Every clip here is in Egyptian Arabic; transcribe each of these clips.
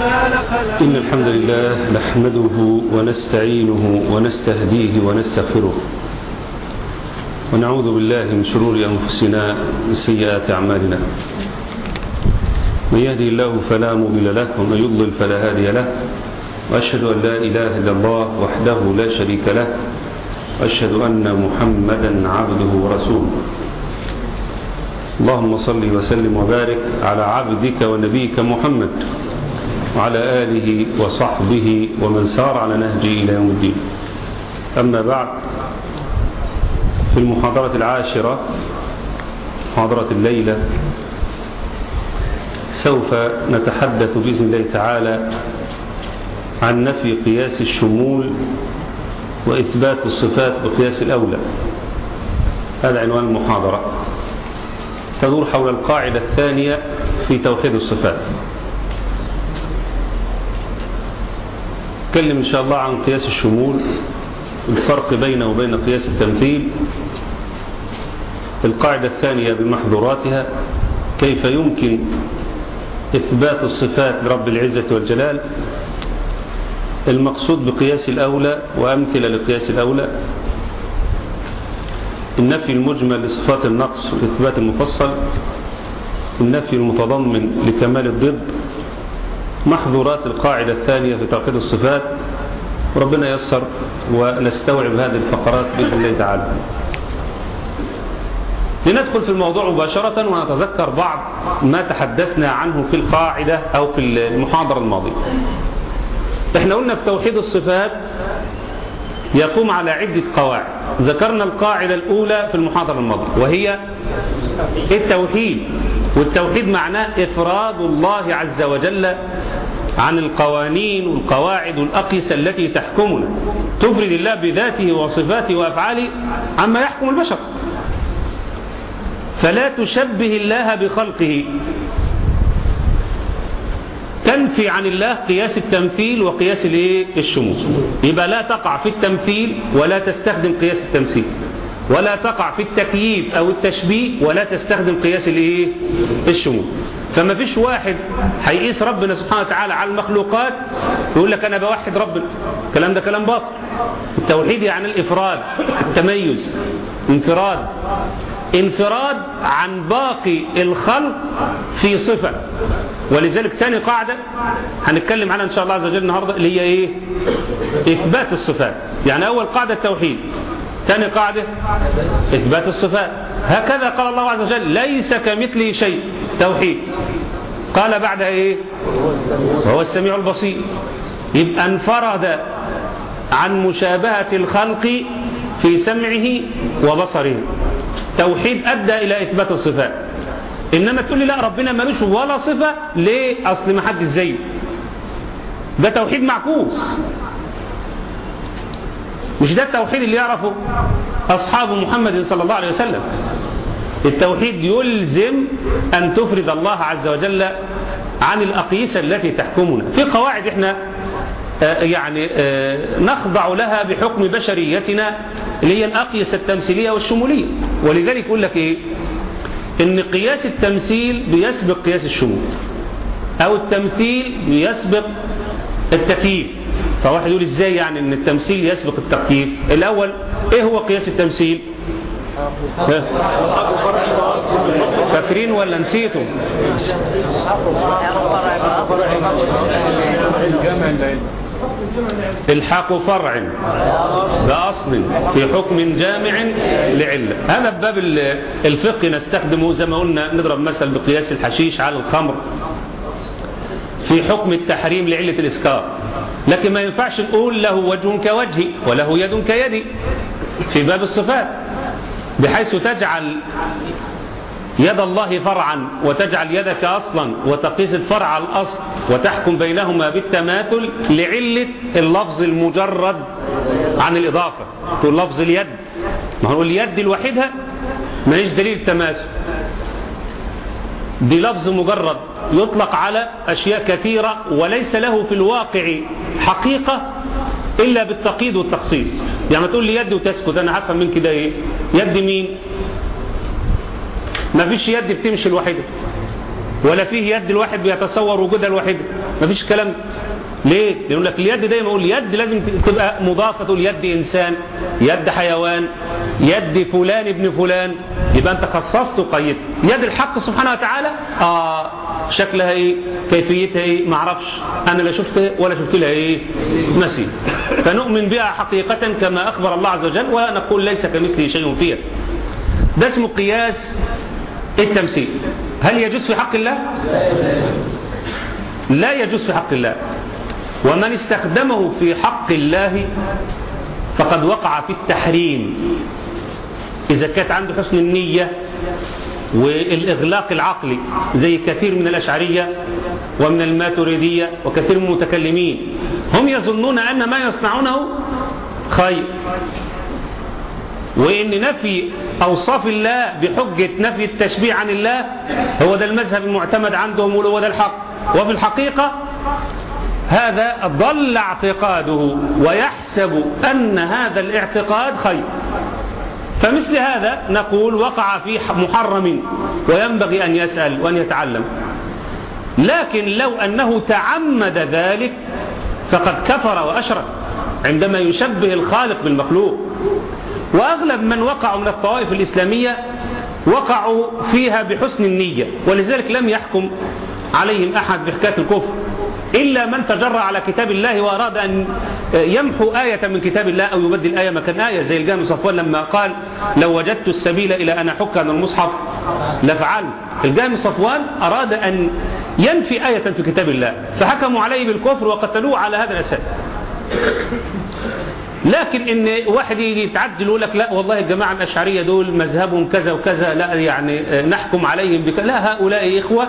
إن الحمد لله نحمده ونستعينه ونستهديه ونستغفره ونعوذ بالله من شرور أنفسنا وسيئات أعمالنا من يهدي الله فلا مضل له ومن يضلل فلا هادي له وأشهد أن لا إله إلا الله وحده لا شريك له وأشهد أن محمدا عبده ورسوله اللهم صل وسلم وبارك على عبدك ونبيك محمد وعلى آله وصحبه ومن سار على نهجه إلى يوم الدين أما بعد في المحاضرة العاشرة محاضرة الليلة سوف نتحدث بإذن الله تعالى عن نفي قياس الشمول وإثبات الصفات بقياس الأولى هذا عنوان المحاضرة تدور حول القاعدة الثانية في توحيد الصفات نتكلم إن شاء الله عن قياس الشمول الفرق بينه وبين قياس التمثيل القاعدة الثانية بمحظوراتها كيف يمكن إثبات الصفات لرب العزة والجلال المقصود بقياس الأولى وأمثلة لقياس الأولى النفي المجمل لصفات النقص والإثبات المفصل النفي المتضمن لكمال الضد محظورات القاعدة الثانية في توحيد الصفات وربنا يسر ونستوعب هذه الفقرات بإذن الله تعالى لندخل في الموضوع مباشرة ونتذكر بعض ما تحدثنا عنه في القاعدة أو في المحاضرة الماضية احنا قلنا في توحيد الصفات يقوم على عدة قواعد ذكرنا القاعدة الأولى في المحاضرة الماضية وهي التوحيد والتوحيد معناه إفراد الله عز وجل عن القوانين والقواعد والأقيسة التي تحكمنا تفرد الله بذاته وصفاته وأفعاله عما يحكم البشر فلا تشبه الله بخلقه تنفي عن الله قياس التمثيل وقياس الشمول يبقى لا تقع في التمثيل ولا تستخدم قياس التمثيل ولا تقع في التكييف أو التشبيه ولا تستخدم قياس الايه الشمول فما فيش واحد هيقيس ربنا سبحانه وتعالى على المخلوقات يقول لك أنا بوحد ربنا الكلام ده كلام باطل التوحيد يعني الإفراد التميز انفراد انفراد عن باقي الخلق في صفة ولذلك تاني قاعدة هنتكلم عنها إن شاء الله عز وجل النهاردة اللي هي إيه إثبات الصفات يعني أول قاعدة التوحيد ثاني قاعدة إثبات الصفات هكذا قال الله عز وجل ليس كمثله شيء توحيد قال بعدها إيه وهو السميع البصير يبقى انفرد عن مشابهة الخلق في سمعه وبصره توحيد أدى إلى إثبات الصفات إنما تقول لي لا ربنا ملوش ولا صفة ليه أصل ما حد زيه ده توحيد معكوس مش ده التوحيد اللي يعرفه أصحاب محمد صلى الله عليه وسلم التوحيد يلزم أن تفرد الله عز وجل عن الأقيسة التي تحكمنا في قواعد احنا يعني نخضع لها بحكم بشريتنا اللي هي الأقيسة التمثيلية والشمولية ولذلك يقول لك إيه إن قياس التمثيل بيسبق قياس الشمول أو التمثيل بيسبق التكييف فواحد يقول إزاي يعني إن التمثيل يسبق التكييف الأول إيه هو قياس التمثيل فاكرين ولا نسيتم الحاق فرع بأصل في حكم جامع لعلة هذا باب الفقه نستخدمه زي ما قلنا نضرب مثل بقياس الحشيش على الخمر في حكم التحريم لعلة الإسكار لكن ما ينفعش نقول له وجه كوجهي وله يد كيدي في باب الصفات بحيث تجعل يد الله فرعا وتجعل يدك أصلا وتقيس الفرع على الأصل وتحكم بينهما بالتماثل لعلة اللفظ المجرد عن الإضافة تقول لفظ اليد ما هو اليد لوحدها ماليش دليل التماثل دي لفظ مجرد يطلق على أشياء كثيرة وليس له في الواقع حقيقة إلا بالتقييد والتخصيص يعني ما تقول لي يد وتسكت أنا هفهم من كده إيه يد مين ما فيش يد بتمشي لوحدها ولا فيه يد الواحد بيتصور وجودها لوحدها مفيش كلام ليه؟ يقول لك اليد دايما يقول يد لازم تبقى مضافة تقول يد إنسان يد حيوان يد فلان ابن فلان يبقى أنت خصصت وقيدت يد الحق سبحانه وتعالى آه شكلها إيه كيفيتها إيه معرفش أنا لا شفت ولا شفت لها إيه مثيل فنؤمن بها حقيقة كما أخبر الله عز وجل ولا نقول ليس كمثله شيء فيها ده اسمه قياس التمثيل هل يجوز في حق الله لا يجوز في حق الله ومن استخدمه في حق الله فقد وقع في التحريم إذا كانت عنده حسن النية والإغلاق العقلي زي كثير من الأشعرية ومن الماتريدية وكثير من المتكلمين هم يظنون أن ما يصنعونه خير وإن نفي أوصاف الله بحجة نفي التشبيه عن الله هو ده المذهب المعتمد عندهم وهو ده الحق وفي الحقيقة هذا ضل اعتقاده ويحسب أن هذا الاعتقاد خير فمثل هذا نقول وقع في محرم وينبغي أن يسأل وأن يتعلم لكن لو أنه تعمد ذلك فقد كفر وأشرك عندما يشبه الخالق بالمخلوق وأغلب من وقعوا من الطوائف الإسلامية وقعوا فيها بحسن النية ولذلك لم يحكم عليهم أحد بحكاية الكفر إلا من تجرى على كتاب الله وأراد أن يمحو آية من كتاب الله أو يبدل آية مكان آية زي الجامع صفوان لما قال لو وجدت السبيل إلى أن أحك عن المصحف لفعل الجامع صفوان أراد أن ينفي آية في كتاب الله فحكموا عليه بالكفر وقتلوه على هذا الأساس لكن ان واحد يجي يتعدل يقول لك لا والله الجماعه الاشعريه دول مذهبهم كذا وكذا لا يعني نحكم عليهم بك لا هؤلاء اخوه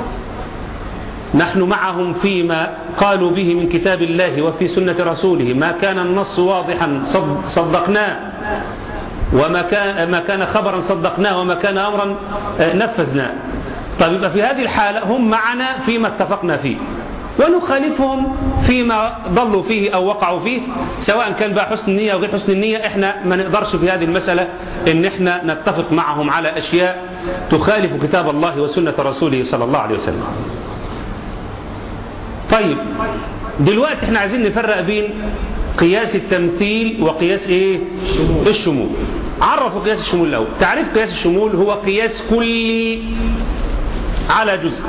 نحن معهم فيما قالوا به من كتاب الله وفي سنة رسوله ما كان النص واضحا صدقناه وما كان, ما كان خبرا صدقناه وما كان أمرا نفذناه طيب يبقى في هذه الحالة هم معنا فيما اتفقنا فيه ونخالفهم فيما ضلوا فيه أو وقعوا فيه سواء كان بقى حسن النية أو غير حسن النية احنا ما نقدرش في هذه المسألة ان احنا نتفق معهم على أشياء تخالف كتاب الله وسنة رسوله صلى الله عليه وسلم طيب دلوقتي احنا عايزين نفرق بين قياس التمثيل وقياس ايه الشمول عرفوا قياس الشمول الاول تعريف قياس الشمول هو قياس كلي على جزء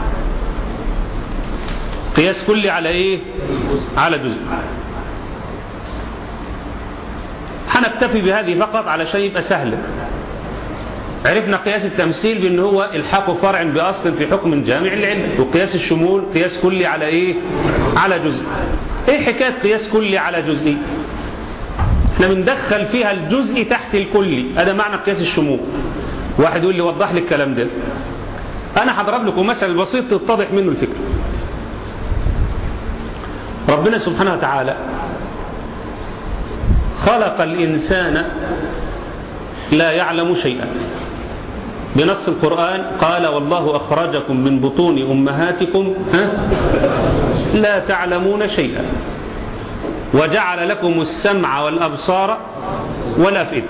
قياس كلي على ايه على جزء هنكتفي بهذه فقط علشان يبقى سهل عرفنا قياس التمثيل بأن هو الحاق فرع بأصل في حكم جامع العلم وقياس الشمول قياس كلي على إيه على جزء إيه حكاية قياس كلي على جزئي احنا بندخل فيها الجزء تحت الكلي هذا معنى قياس الشمول واحد يقول لي وضح لي الكلام ده أنا هضرب لكم مثل بسيط تتضح منه الفكرة ربنا سبحانه وتعالى خلق الإنسان لا يعلم شيئا بنص القرآن قال والله أخرجكم من بطون أمهاتكم ها لا تعلمون شيئا وجعل لكم السمع والأبصار والأفئدة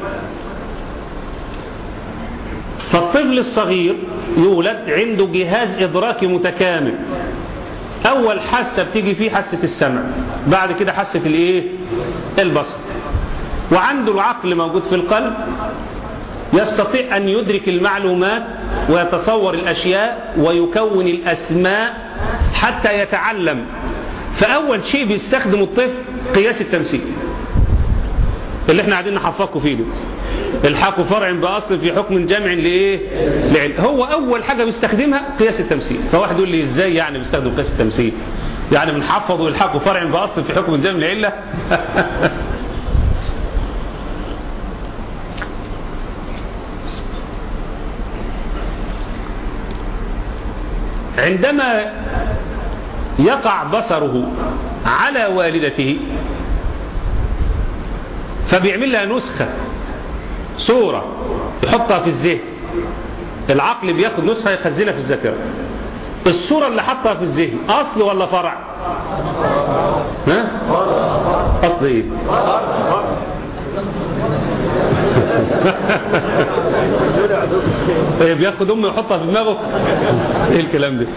فالطفل الصغير يولد عنده جهاز إدراكي متكامل أول حاسة بتيجي فيه حاسة السمع بعد كده حاسة الإيه البصر وعنده العقل موجود في القلب يستطيع أن يدرك المعلومات ويتصور الأشياء ويكون الأسماء حتى يتعلم فأول شيء بيستخدم الطفل قياس التمثيل اللي احنا قاعدين نحفظكم فيه ده الحاق فرع بأصل في حكم جامع لإيه لعلم هو أول حاجة بيستخدمها قياس التمثيل فواحد يقول لي إزاي يعني بيستخدم قياس التمثيل يعني بنحفظ والحاق فرع بأصل في حكم جامع لعلة عندما يقع بصره على والدته فبيعمل لها نسخة صورة يحطها في الذهن العقل بياخد نسخة يخزنها في الذاكرة الصورة اللي حطها في الذهن أصل ولا فرع ها؟ أصل إيه إيه بياخد امه يحطها في دماغه ايه الكلام ده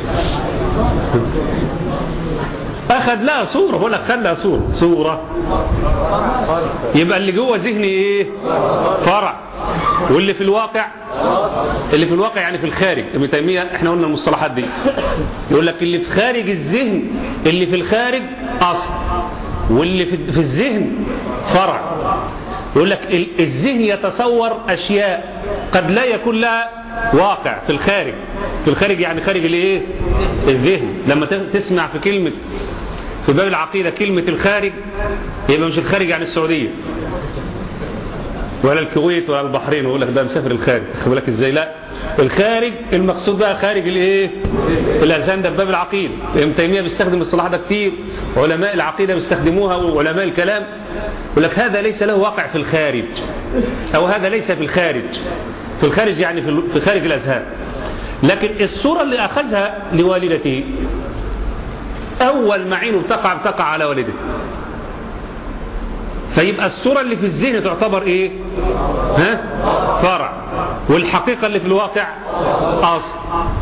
اخذ لها صورة بقول لك خد لها صورة صورة يبقى اللي جوه ذهني ايه فرع واللي في الواقع اللي في الواقع يعني في الخارج ابن تيمية احنا قلنا المصطلحات دي يقول لك اللي في خارج الذهن اللي في الخارج اصل واللي في في الذهن فرع يقول لك الذهن يتصور اشياء قد لا يكون لها واقع في الخارج في الخارج يعني خارج الايه الذهن لما تسمع في كلمة في باب العقيدة كلمة الخارج يبقى مش الخارج يعني السعودية ولا الكويت ولا البحرين ويقول لك ده مسافر الخارج خد بالك ازاي لا الخارج المقصود بقى خارج الايه الاذهان ده في باب العقيده ابن تيميه بيستخدم الصلاح ده كتير علماء العقيده بيستخدموها وعلماء الكلام يقول لك هذا ليس له واقع في الخارج او هذا ليس في الخارج في الخارج يعني في خارج الاذهان لكن الصوره اللي اخذها لوالدته اول ما عينه بتقع بتقع على والده فيبقى الصورة اللي في الذهن تعتبر ايه ها فرع والحقيقة اللي في الواقع اصل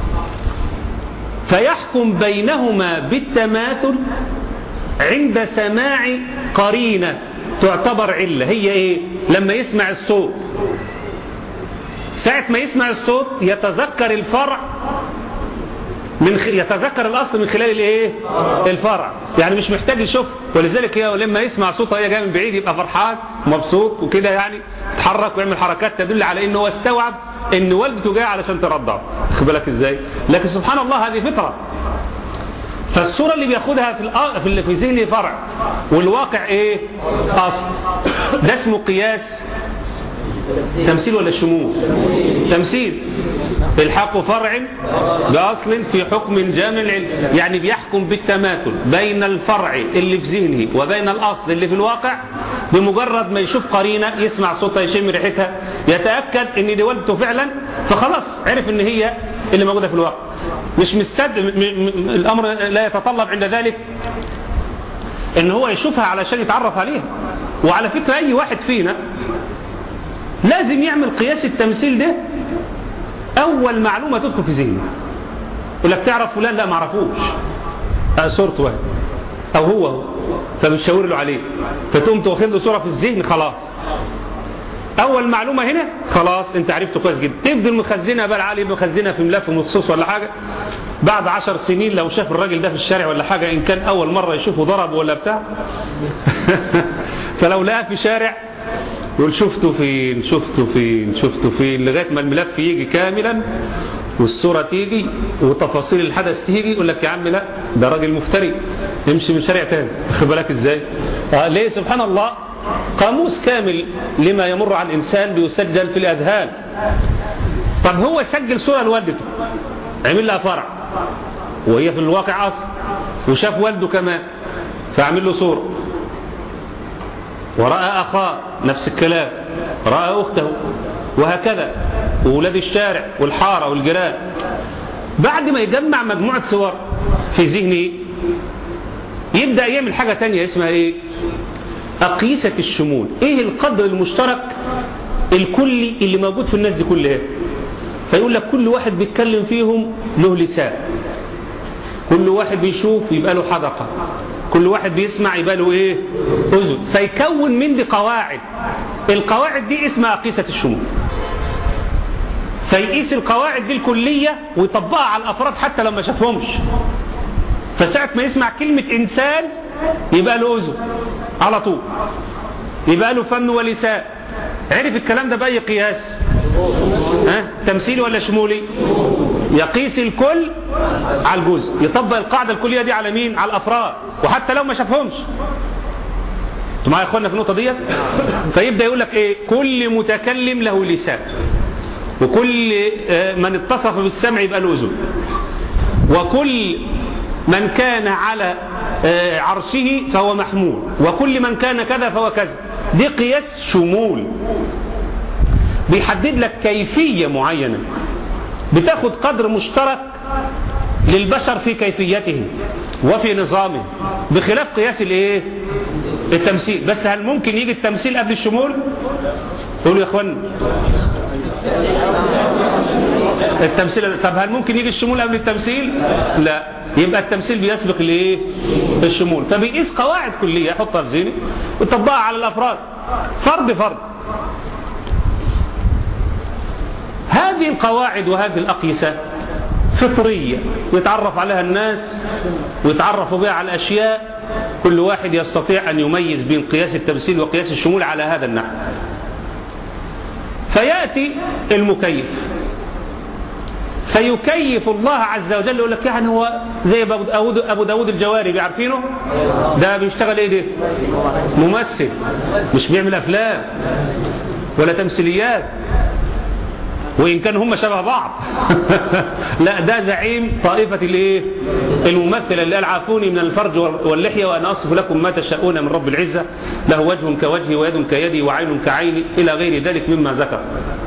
فيحكم بينهما بالتماثل عند سماع قرينة تعتبر علة هي ايه لما يسمع الصوت ساعة ما يسمع الصوت يتذكر الفرع من خ... يتذكر الأصل من خلال الايه الفرع يعني مش محتاج يشوف ولذلك هي لما يسمع صوتها هي جايه من بعيد يبقى فرحان مبسوط وكده يعني يتحرك ويعمل حركات تدل على انه هو استوعب ان والدته جايه علشان ترضعه خد بالك ازاي لكن سبحان الله هذه فطره فالصورة اللي بياخدها في الأ... في اللي في ذهنه فرع والواقع ايه اصل ده اسمه قياس تمثيل ولا شمول تمثيل الحق فرع بأصل في حكم جامع العلم يعني بيحكم بالتماثل بين الفرع اللي في ذهنه وبين الأصل اللي في الواقع بمجرد ما يشوف قرينة يسمع صوتها يشم ريحتها يتأكد ان دي والدته فعلا فخلاص عرف ان هي اللي موجودة في الواقع مش مستد م... م... الأمر لا يتطلب عند ذلك ان هو يشوفها علشان يتعرف عليها وعلى فكرة اي واحد فينا لازم يعمل قياس التمثيل ده اول معلومة تدخل في ذهنه يقول لك تعرف فلان لا ما اعرفوش صورته واحد او هو هو فبتشاور له عليه فتقوم تاخد له صورة في الذهن خلاص اول معلومة هنا خلاص انت عرفته كويس جدا تفضل مخزنها بقى العالي مخزنها في ملف مخصوص ولا حاجة بعد عشر سنين لو شاف الراجل ده في الشارع ولا حاجة ان كان اول مرة يشوفه ضرب ولا بتاع فلو لقاه في شارع يقول شفته فين شفته فين شفته فين لغاية ما الملف يجي كاملا والصورة تيجي وتفاصيل الحدث تيجي يقول لك يا عم لا ده راجل مفتري يمشي من شارع تاني خد بالك ازاي آه ليه سبحان الله قاموس كامل لما يمر على الإنسان بيسجل في الأذهان طب هو سجل صورة لوالدته عمل لها فرع وهي في الواقع أصل وشاف والده كمان فعمل له صورة ورأى أخاه نفس الكلام رأى أخته وهكذا وولاد الشارع والحارة والجيران بعد ما يجمع مجموعة صور في ذهنه يبدأ يعمل حاجة تانية اسمها ايه أقيسة الشمول ايه القدر المشترك الكلي اللي موجود في الناس دي كلها فيقول لك كل واحد بيتكلم فيهم له لسان كل واحد بيشوف يبقى له حدقة كل واحد بيسمع يبقى له ايه اذن فيكون من دي قواعد القواعد دي اسمها قيسة الشمول فيقيس القواعد دي الكلية ويطبقها على الافراد حتى لو ما شافهمش فساعة ما يسمع كلمة انسان يبقى له اذن على طول يبقى له فم ولسان عرف الكلام ده بأي قياس ها تمثيلي ولا شمولي يقيس الكل على الجزء يطبق القاعدة الكلية دي على مين على الأفراد وحتى لو ما شافهمش انتوا معايا يا اخوانا في النقطة ديت فيبدأ يقول لك ايه كل متكلم له لسان وكل من اتصف بالسمع يبقى له اذن وكل من كان على عرشه فهو محمول وكل من كان كذا فهو كذا دي قياس شمول بيحدد لك كيفية معينة بتاخد قدر مشترك للبشر في كيفيته وفي نظامه بخلاف قياس الايه التمثيل بس هل ممكن يجي التمثيل قبل الشمول قولوا يا اخوان التمثيل طب هل ممكن يجي الشمول قبل التمثيل لا يبقى التمثيل بيسبق الايه الشمول فبيقيس قواعد كليه يحطها في ذهنه ويطبقها على الافراد فرد فرد هذه القواعد وهذه الأقيسة فطرية يتعرف عليها الناس ويتعرفوا بها على الأشياء كل واحد يستطيع أن يميز بين قياس التمثيل وقياس الشمول على هذا النحو فيأتي المكيف فيكيف الله عز وجل يقول لك يعني هو زي أبو داود الجواري عارفينه ده بيشتغل ايه ده ممثل مش بيعمل أفلام ولا تمثيليات وإن كان هم شبه بعض لا ده زعيم طائفة الايه الممثلة اللي قال عافوني من الفرج واللحية وأنا أصف لكم ما تشاءون من رب العزة له وجه كوجهي ويد كيدي وعين كعيني إلى غير ذلك مما ذكر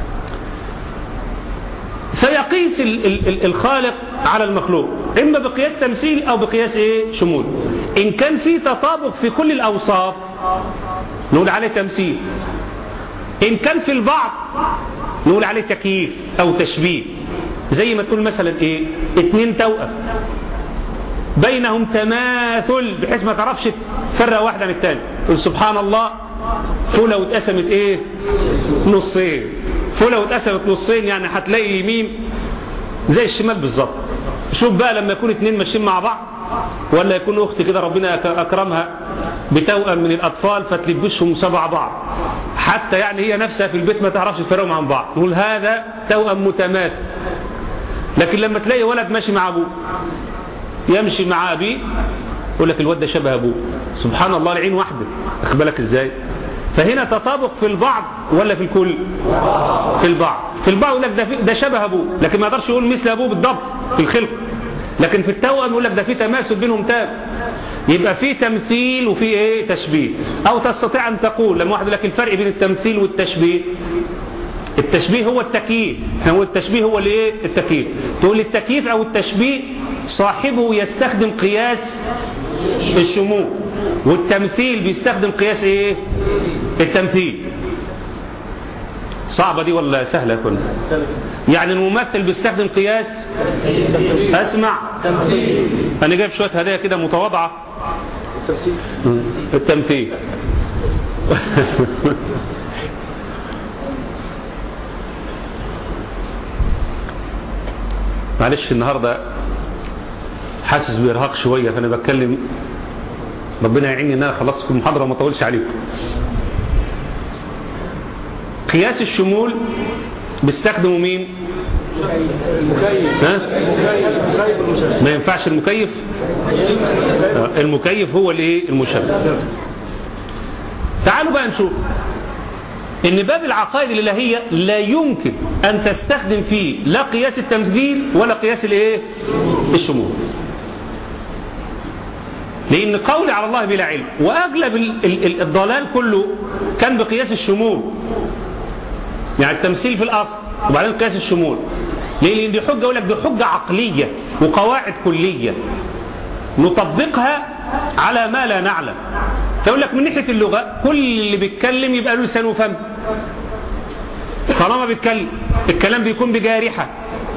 فيقيس الخالق على المخلوق إما بقياس تمثيل أو بقياس إيه شمول إن كان في تطابق في كل الأوصاف نقول عليه تمثيل إن كان في البعض نقول عليه تكييف أو تشبيه زي ما تقول مثلا إيه اتنين توأم بينهم تماثل بحيث ما تعرفش تفرق واحد عن التاني تقول سبحان الله فولة واتقسمت ايه نصين فولة واتقسمت نصين يعني هتلاقي اليمين زي الشمال بالظبط شوف بقى لما يكون اتنين ماشيين مع بعض ولا يكون اخت كده ربنا اكرمها بتوأم من الاطفال فتلبسهم سبع بعض حتى يعني هي نفسها في البيت ما تعرفش تفرقهم عن بعض نقول هذا توأم متماثل لكن لما تلاقي ولد ماشي مع ابوه يمشي مع ابيه يقول لك الواد ده شبه ابوه سبحان الله العين واحده اخد بالك ازاي فهنا تطابق في البعض ولا في الكل في البعض في البعض يقول لك ده, ده شبه ابوه لكن ما يقدرش يقول مثل ابوه بالضبط في الخلق لكن في التوأم يقول لك ده في تماثل بينهم تام يبقى في تمثيل وفي ايه تشبيه او تستطيع ان تقول لما واحد يقول لك الفرق بين التمثيل والتشبيه التشبيه هو التكييف هو التشبيه هو الايه التكييف تقول التكييف او التشبيه صاحبه يستخدم قياس الشمول والتمثيل بيستخدم قياس ايه التمثيل صعبة دي ولا سهلة كنا يعني الممثل بيستخدم قياس اسمع انا جايب شوية هدايا كده متواضعة التمثيل معلش النهاردة حاسس بإرهاق شوية فأنا بتكلم ربنا يعيني ان انا خلصت كل محاضرة وما طولش عليكم قياس الشمول بيستخدموا مين المكيف ها؟ المكيف ما ينفعش المكيف آه، المكيف هو الايه المشبه تعالوا بقى نشوف ان باب العقائد الالهيه لا يمكن ان تستخدم فيه لا قياس التمثيل ولا قياس الايه الشمول لان قولي على الله بلا علم واغلب ال- ال- ال- الضلال كله كان بقياس الشمول يعني التمثيل في الاصل وبعدين قياس الشمول ليه لان دي حجه يقول لك دي حجه عقليه وقواعد كليه نطبقها على ما لا نعلم فيقول لك من ناحيه اللغه كل اللي بيتكلم يبقى له لسان وفم طالما بيتكلم الكلام بيكون بجارحه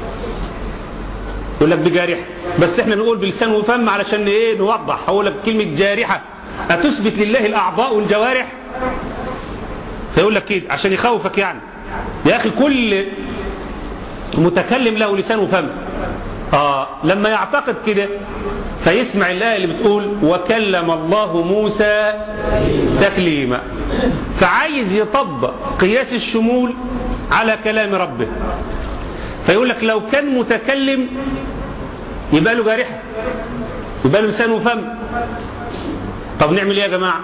يقول لك بجارحه بس احنا نقول بلسان وفم علشان ايه نوضح هقول لك كلمه جارحه اتثبت لله الاعضاء والجوارح فيقول لك كده عشان يخوفك يعني يا اخي كل متكلم له لسان وفم آه لما يعتقد كده فيسمع الآية اللي بتقول وكلم الله موسى تكليما فعايز يطبق قياس الشمول على كلام ربه فيقول لك لو كان متكلم يبقى له جارحة يبقى له لسان وفم طب نعمل ايه يا جماعة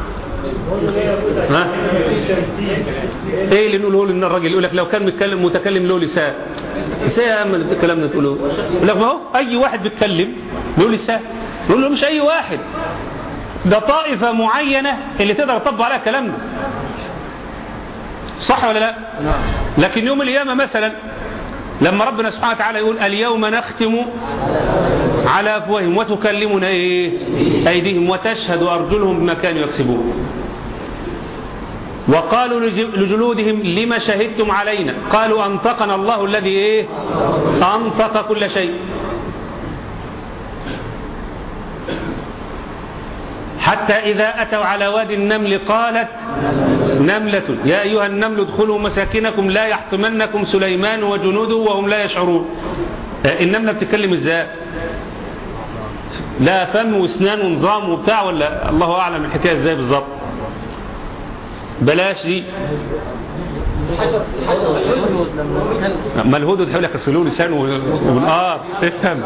ها ايه اللي نقوله لنا الراجل يقول لك لو كان متكلم متكلم له لسان ازاي يا عم الكلام ده تقوله يقول لك ما هو اي واحد بيتكلم له لسان نقول له مش اي واحد ده طائفة معينة اللي تقدر تطبق عليها الكلام ده صح ولا لا لكن يوم القيامة مثلا لما ربنا سبحانه وتعالى يقول اليوم نختم على أفواههم وتكلمنا إيه أيديهم وتشهد أرجلهم بما كانوا يكسبون وقالوا لج- لجلودهم لما شهدتم علينا قالوا أنطقنا الله الذي إيه أنطق كل شيء حتى إذا أتوا على وادي النمل قالت نملة يا أيها النمل ادخلوا مساكنكم لا يحطمنكم سليمان وجنوده وهم لا يشعرون آه، النملة بتتكلم ازاي لا فم واسنان ونظام وبتاع ولا الله أعلم الحكاية ازاي بالظبط بلاش دي ما الهدد حول يغسلوا لسانه و- اه تفهم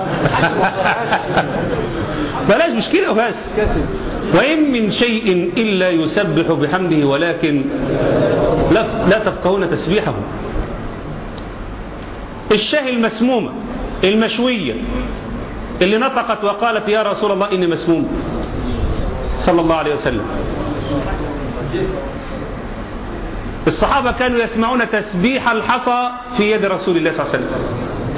بلاش مش كده بس وإن من شيء إلا يسبح بحمده ولكن لا, لا تفقهون تسبيحه الشاه المسمومة المشوية اللي نطقت وقالت يا رسول الله إني مسموم صلى الله عليه وسلم الصحابة كانوا يسمعون تسبيح الحصى في يد رسول الله صلى الله عليه وسلم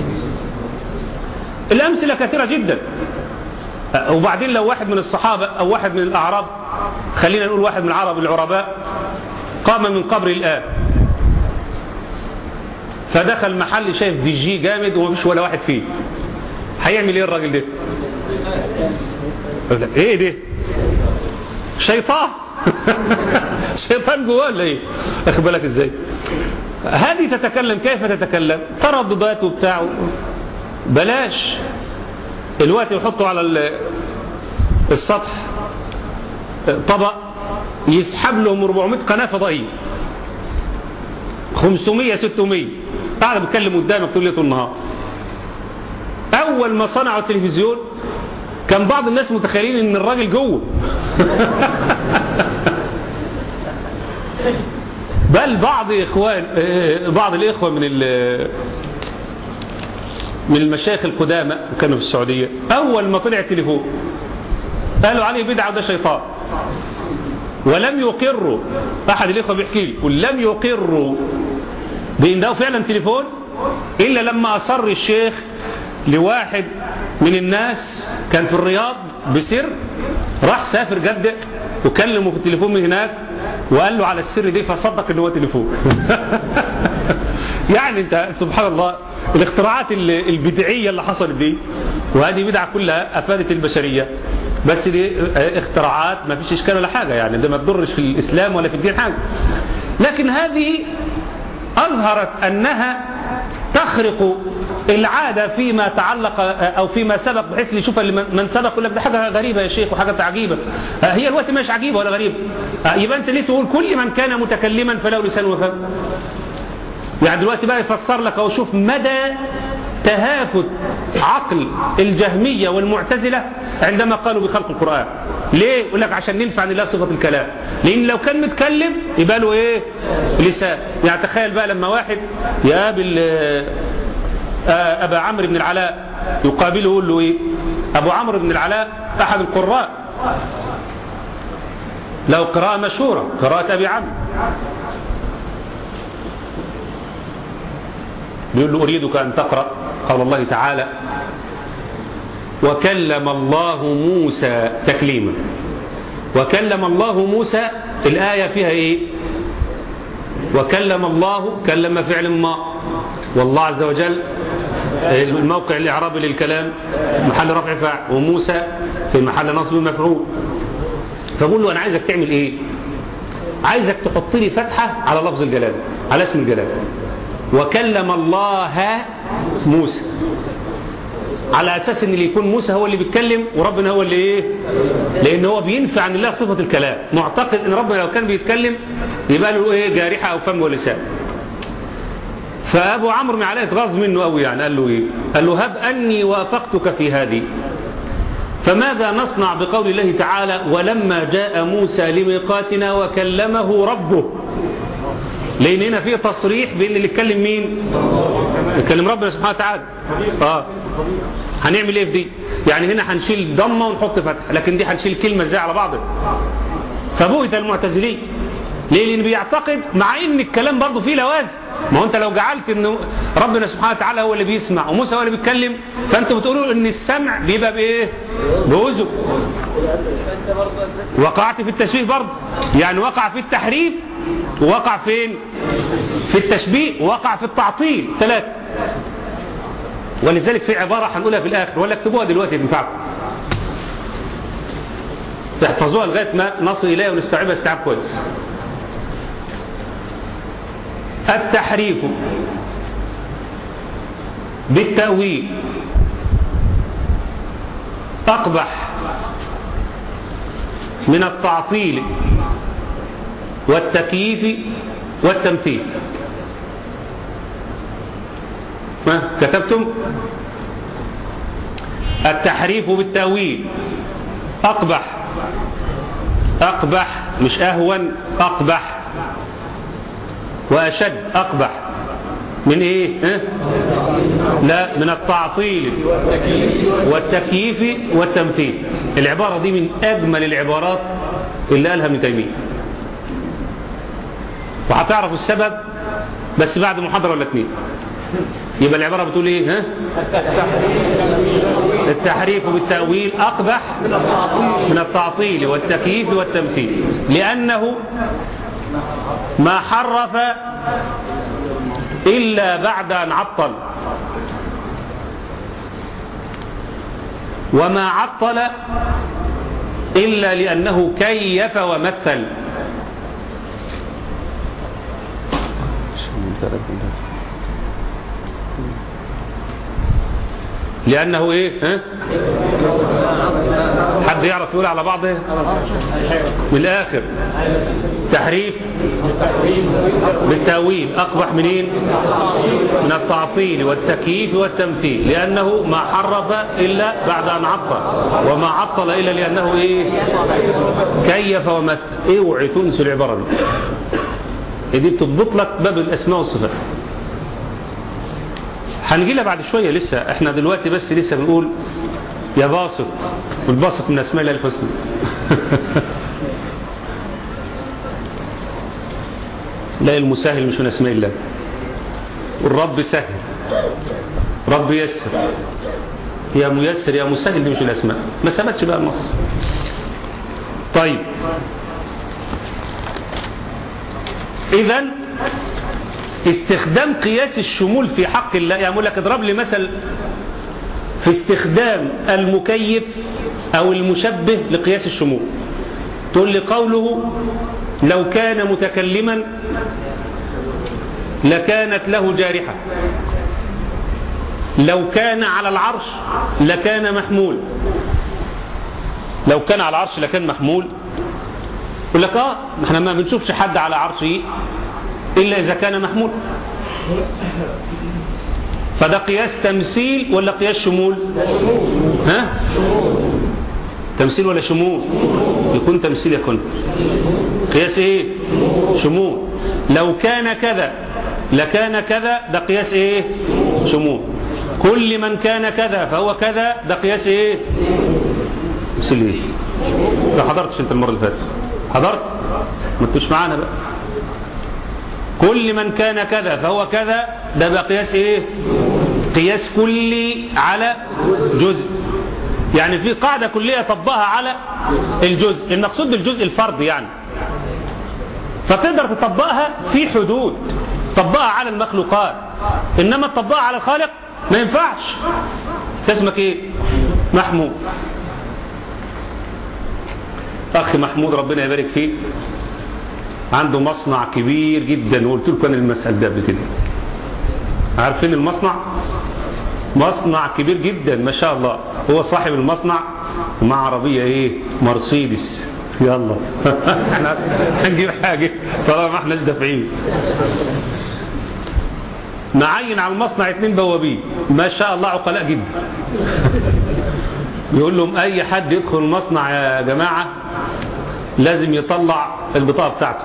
الأمثلة كثيرة جدا وبعدين لو واحد من الصحابة أو واحد من الأعراب خلينا نقول واحد من العرب العرباء قام من قبر الآب فدخل محل شايف دي جي جامد ومفيش ولا واحد فيه هيعمل ايه الراجل ده يقول لك ايه ده شيطان شيطان جواه ولا ايه اخد بالك ازاي هذه تتكلم كيف تتكلم ترددات وبتاع بلاش الوقت يحطوا على ال- السطح طبق يسحب لهم 400 قناة فضائية 500 600 قاعد بتكلم قدامك طول ليل طول النهار اول ما صنعوا التلفزيون كان بعض الناس متخيلين ان الراجل جوه بل بعض اخوان آه، بعض الاخوه من ال- من المشايخ القدامى كانوا في السعوديه اول ما طلع التليفون قالوا عليه بدعه وده شيطان ولم يقروا احد الاخوه بيحكي لي ولم يقروا بان ده فعلا تليفون الا لما اصر الشيخ لواحد من الناس كان في الرياض بسر راح سافر جدة وكلمه في التليفون من هناك وقال له على السر دي فصدق ان هو تليفون يعني انت سبحان الله الاختراعات ال- البدعية اللي حصلت دي وهذه بدعة كلها افادت البشرية بس دي اختراعات ما فيش اشكال ولا حاجة يعني ده ما تضرش في الاسلام ولا في الدين حاجة لكن هذه أظهرت أنها تخرق العادة فيما تعلق أو فيما سبق بحيث اللي يشوف اللي من سبق يقول لك ده حاجة غريبة يا شيخ وحاجة عجيبة هي الوقت مش عجيبة ولا غريبة يبقى أنت ليه تقول كل من كان متكلما فله لسان وفم يعني دلوقتي بقى يفسر لك أو شوف مدى تهافت عقل الجهمية والمعتزلة عندما قالوا بخلق القرآن ليه؟ يقول لك عشان ننفع لله صفة الكلام لأن لو كان متكلم يبقى له إيه؟ لسان يعني تخيل بقى لما واحد يقابل آه، آه، أبا عمرو بن العلاء يقابله يقول له إيه؟ أبو عمرو بن العلاء أحد القراء له قراءة مشهورة قراءة أبي عمرو بيقول له أريدك أن تقرأ قال الله تعالى وكلم الله موسى تكليما وكلم الله موسى الآية فيها إيه وكلم الله كلم فعل ما والله عز وجل الموقع الإعرابي للكلام محل رفع فاعل وموسى في محل نصب مفعول فبقول له أنا عايزك تعمل إيه عايزك تحط لي فتحة على لفظ الجلال على اسم الجلال وكلم الله موسى على أساس أن اللي يكون موسى هو اللي بيتكلم وربنا هو اللي إيه لأن هو بينفع عن الله صفة الكلام معتقد أن ربنا لو كان بيتكلم يبقى له إيه جارحة أو فم ولسان فأبو عمرو بن علاء اتغاظ منه قوي يعني قال له إيه قال له هب أني وافقتك في هذه فماذا نصنع بقول الله تعالى ولما جاء موسى لميقاتنا وكلمه ربه لان هنا في تصريح بان اللي يتكلم مين يتكلم ربنا سبحانه وتعالى اه هنعمل ايه في دي يعني هنا هنشيل ضمه ونحط فتح لكن دي هنشيل كلمه ازاي على بعضها فبهت المعتزلين ليه لان بيعتقد مع ان الكلام برضه فيه لوازم ما هو انت لو جعلت ان ربنا سبحانه وتعالى هو اللي بيسمع وموسى هو اللي بيتكلم فانتوا بتقولوا ان السمع بيبقى بايه بأذن وقعت في التشبيه برضه يعني وقع في التحريف ووقع فين في التشبيه ووقع في التعطيل ثلاثة ولذلك في عبارة هنقولها في الآخر ولا اكتبوها دلوقتي تنفعكم تحفظوها لغاية ما نصل إليها ونستوعبها استيعاب كويس التحريف بالتأويل أقبح من التعطيل والتكييف والتمثيل ما كتبتم التحريف بالتأويل أقبح أقبح مش أهون أقبح وأشد أقبح من إيه ها؟ لا من التعطيل والتكييف والتمثيل العبارة دي من أجمل العبارات اللي قالها ابن تيمية وهتعرفوا السبب بس بعد محاضرة ولا اتنين يبقى العبارة بتقول ايه ها التحريف بالتأويل أقبح من التعطيل والتكييف والتمثيل لأنه ما حرف إلا بعد أن عطل وما عطل إلا لأنه كيف ومثل لأنه إيه ها؟ حد يعرف يقول على بعضه من الآخر تحريف بالتأويل أقبح منين من التعطيل والتكييف والتمثيل لأنه ما حرف إلا بعد أن عطل وما عطل إلا لأنه إيه كيف ومثل اوعي تنسوا العبارة دي دي بتضبط لك باب الأسماء والصفات هنجي لها بعد شوية لسه احنا دلوقتي بس لسه بنقول يا باسط والباسط من اسماء الله الحسنى لا المسهل مش من اسماء الله والرب سهل رب يسر يا ميسر يا مسهل دي مش الاسماء ما ثبتش بقى النص طيب اذا استخدام قياس الشمول في حق الله يعني أقول لك اضرب لي مثل في استخدام المكيف أو المشبه لقياس الشمول تقول لي قوله لو كان متكلما لكانت له جارحة لو كان على العرش لكان محمول لو كان على العرش لكان محمول يقول لك اه احنا ما بنشوفش حد على عرشه إلا إذا كان محمول فده قياس تمثيل ولا قياس شمول ها تمثيل ولا شمول يكون تمثيل يكون قياس ايه شمول لو كان كذا لكان كذا ده قياس ايه شمول كل من كان كذا فهو كذا ده قياس ايه تمثيل ايه ما حضرتش انت المره اللي فاتت حضرت ما انتوش معانا بقى كل من كان كذا فهو كذا ده بقى قياس ايه قياس كلي على جزء يعني في قاعدة كلية طبقها على الجزء المقصود بالجزء الفرد يعني فتقدر تطبقها في حدود طبقها على المخلوقات انما تطبقها على الخالق ما ينفعش اسمك ايه محمود اخي محمود ربنا يبارك فيه عنده مصنع كبير جدا وقلت لكم انا المسألة ده قبل كده عارفين المصنع مصنع كبير جدا ما شاء الله هو صاحب المصنع مع عربية ايه مرسيدس يلا احنا هنجيب حاجة طالما ما احناش دافعين معين على المصنع اتنين بوابين ما شاء الله عقلاء جدا يقول لهم اي حد يدخل المصنع يا جماعة لازم يطلع البطاقة بتاعته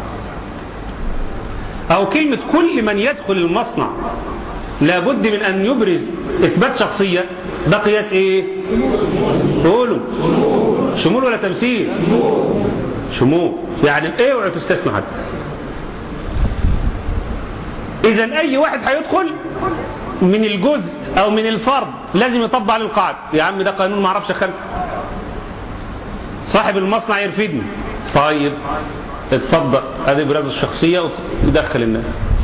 او كلمة كل من يدخل المصنع لابد من ان يبرز اثبات شخصية ده قياس ايه قولوا شمول ولا تمثيل شمول يعني ايه وعي تستثنوا حد إذا أي واحد هيدخل من الجزء أو من الفرد لازم يطبق على القاعدة يا عم ده قانون ما اعرفش خلفه صاحب المصنع يرفدني طيب اتفضل ادي ابراز الشخصيه وتدخل الناس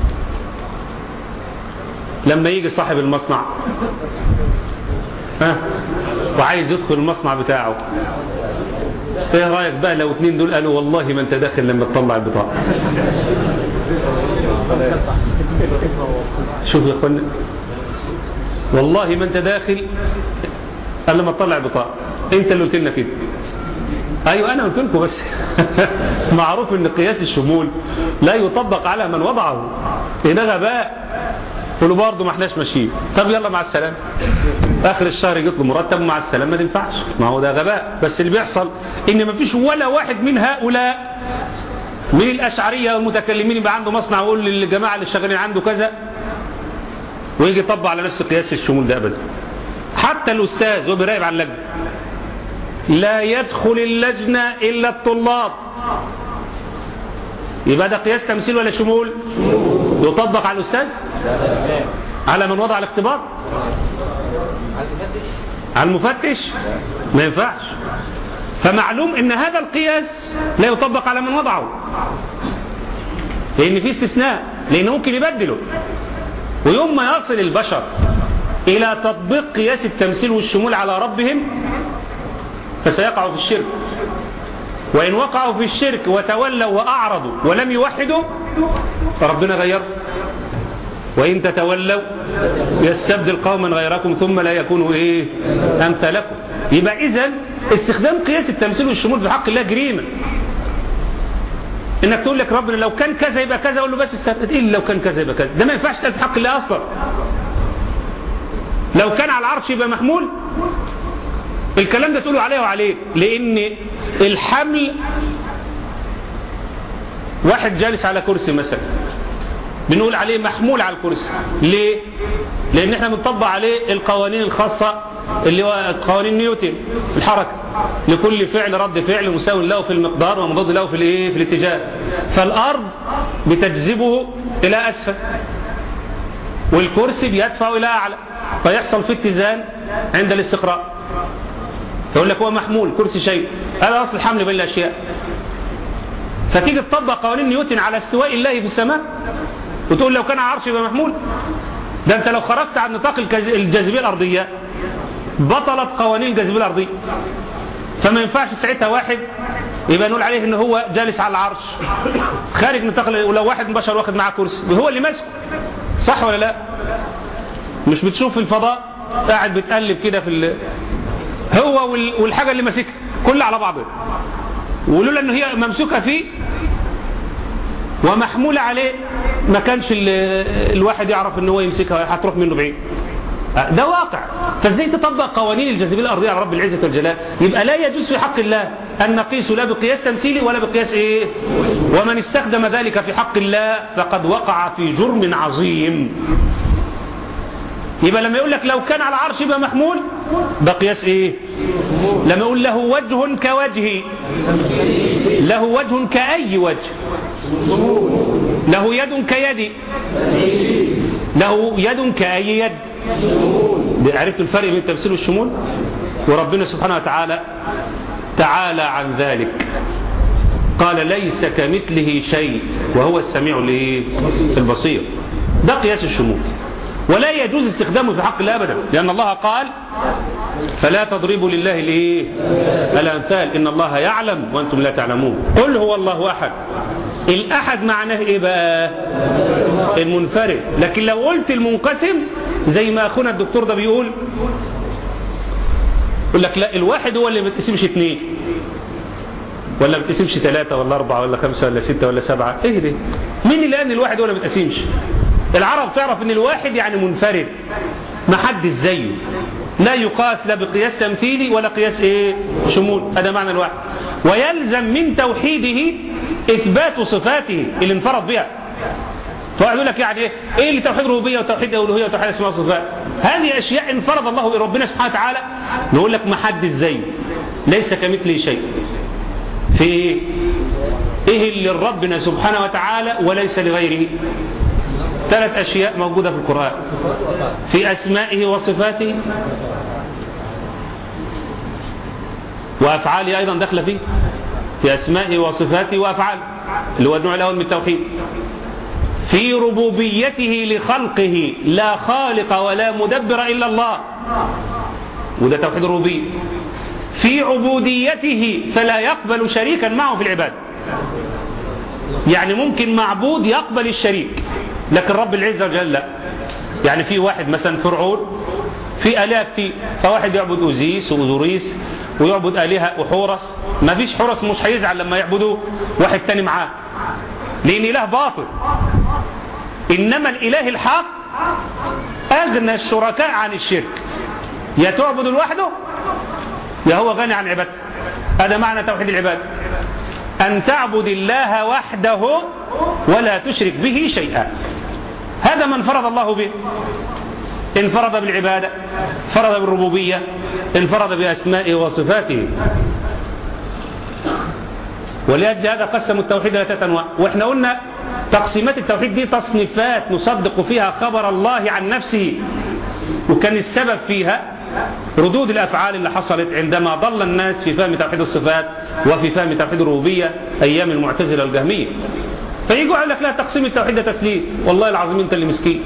لما يجي صاحب المصنع ها وعايز يدخل المصنع بتاعه ايه رايك بقى لو اتنين دول قالوا والله ما انت داخل لما تطلع البطاقه شوف يا اخوانا والله ما انت داخل قال لما تطلع البطاقه انت اللي قلت لنا كده ايوه انا قلت لكم بس معروف ان قياس الشمول لا يطبق على من وضعه ده غباء قولوا برضه ما احناش ماشيين طب يلا مع السلامه اخر الشهر يجي له مرتب ومع السلامه ما تنفعش ما هو ده غباء بس اللي بيحصل ان ما فيش ولا واحد من هؤلاء من الاشعريه والمتكلمين يبقى عنده مصنع ويقول للجماعه اللي شغالين عنده كذا ويجي يطبق على نفس قياس الشمول ده ابدا حتى الاستاذ وهو بيراقب على اللجنه لا يدخل اللجنة إلا الطلاب يبقى ده قياس تمثيل ولا شمول يطبق على الأستاذ على من وضع الاختبار على المفتش ما ينفعش فمعلوم ان هذا القياس لا يطبق على من وضعه لان في استثناء لانه ممكن يبدله ويوم ما يصل البشر الى تطبيق قياس التمثيل والشمول على ربهم فسيقعوا في الشرك وإن وقعوا في الشرك وتولوا وأعرضوا ولم يوحدوا فربنا غير وإن تتولوا يستبدل قوما غيركم ثم لا يكونوا إيه أمثالكم يبقى إذن استخدام قياس التمثيل والشمول في حق الله جريمة انك تقول لك ربنا لو كان كذا يبقى كذا اقول له بس استفدت ايه لو كان كذا يبقى كذا ده ما ينفعش في حق الله اصلا لو كان على العرش يبقى محمول الكلام ده تقولوا عليه وعليه لان الحمل واحد جالس على كرسي مثلا بنقول عليه محمول على الكرسي ليه لان احنا بنطبق عليه القوانين الخاصة اللي هو قوانين نيوتن الحركة لكل فعل رد فعل مساوي له في المقدار ومضاد له في الايه في الاتجاه فالارض بتجذبه الى اسفل والكرسي بيدفعه الى اعلى فيحصل في اتزان عند الاستقراء يقول لك هو محمول كرسي شيء هذا أصل الحمل بين الأشياء فتيجي تطبق قوانين نيوتن على استواء الله في السماء وتقول لو كان عرش يبقى محمول ده انت لو خرجت عن نطاق الجاذبية الأرضية بطلت قوانين الجاذبية الأرضية فما ينفعش ساعتها واحد يبقى نقول عليه ان هو جالس على العرش خارج نطاق ولو واحد من بشر واخد معاه كرسي هو اللي ماسكه صح ولا لا مش بتشوف في الفضاء قاعد بتقلب كده في هو والحاجة اللي ماسكها كلها على بعضها ولولا ان هي ممسوكة فيه ومحمولة عليه ما كانش الواحد يعرف ان هو يمسكها هتروح منه بعيد ده واقع فازاي تطبق قوانين الجاذبيه الارضيه على رب العزه والجلال يبقى لا يجوز في حق الله ان نقيس لا بقياس تمثيلي ولا بقياس ايه ومن استخدم ذلك في حق الله فقد وقع في جرم عظيم يبقى لما يقول لك لو كان على عرش يبقى محمول ده قياس ايه لما يقول له وجه كوجهي له وجه كأي وجه له يد كيدي له يد كأي يد عرفت الفرق بين التمثيل والشمول وربنا سبحانه وتعالى تعالى عن ذلك قال ليس كمثله شيء وهو السميع البصير ده قياس الشمول ولا يجوز استخدامه في حق الله أبدا لأن الله قال فلا تضربوا لله الايه الأمثال إن الله يعلم وأنتم لا تعلمون قل هو الله أحد الأحد معناه إيه بقى المنفرد لكن لو قلت المنقسم زي ما أخونا الدكتور ده بيقول يقول لك لا الواحد هو اللي ما بتقسمش اثنين ولا ما بتقسمش ثلاثة ولا أربعة ولا خمسة ولا ستة ولا سبعة ايه ده مين اللي قال الواحد هو اللي ما بتقسمش العرب تعرف ان الواحد يعني منفرد ما حد زيه لا يقاس لا بقياس تمثيلي ولا قياس ايه شمول هذا معنى الواحد ويلزم من توحيده اثبات صفاته اللي انفرد بها فواحد يقول لك يعني ايه ايه اللي توحيد ربوبيه وتوحيد الوهيه وتوحيد اسماء وصفات هذه اشياء انفرد الله بربنا سبحانه وتعالى نقول لك ما حد زيه ليس كمثله شيء في ايه ايه اللي ربنا سبحانه وتعالى وليس لغيره ثلاث أشياء موجودة في القرآن في أسمائه وصفاته وأفعاله أيضا داخله فيه في أسمائه وصفاته وأفعاله اللي هو النوع الأول من التوحيد في ربوبيته لخلقه لا خالق ولا مدبر إلا الله وده توحيد الربوبية في عبوديته فلا يقبل شريكا معه في العبادة يعني ممكن معبود يقبل الشريك لكن رب العزة وجل لا يعني في واحد مثلا فرعون في آلهة كتير فواحد يعبد أوزيس وأوزوريس ويعبد آلهة وحورس ما فيش حورس مش هيزعل لما يعبدوا واحد تاني معاه لأن إله باطل إنما الإله الحق أغنى الشركاء عن الشرك يا تعبد لوحده يا هو غني عن عبادته هذا معنى توحيد العبادة أن تعبد الله وحده ولا تشرك به شيئا هذا من فرض الله به انفرد بالعبادة فرض بالربوبية انفرد بأسمائه وصفاته ولأجل هذا قسموا التوحيد إلى ثلاث أنواع وإحنا قلنا تقسيمات التوحيد دي تصنيفات نصدق فيها خبر الله عن نفسه وكان السبب فيها ردود الأفعال اللي حصلت عندما ضل الناس في فهم توحيد الصفات وفي فهم توحيد الربوبية أيام المعتزلة والجهمية فيجوا يقول لك لا تقسيم التوحيد ده تسليم والله العظيم انت اللي مسكين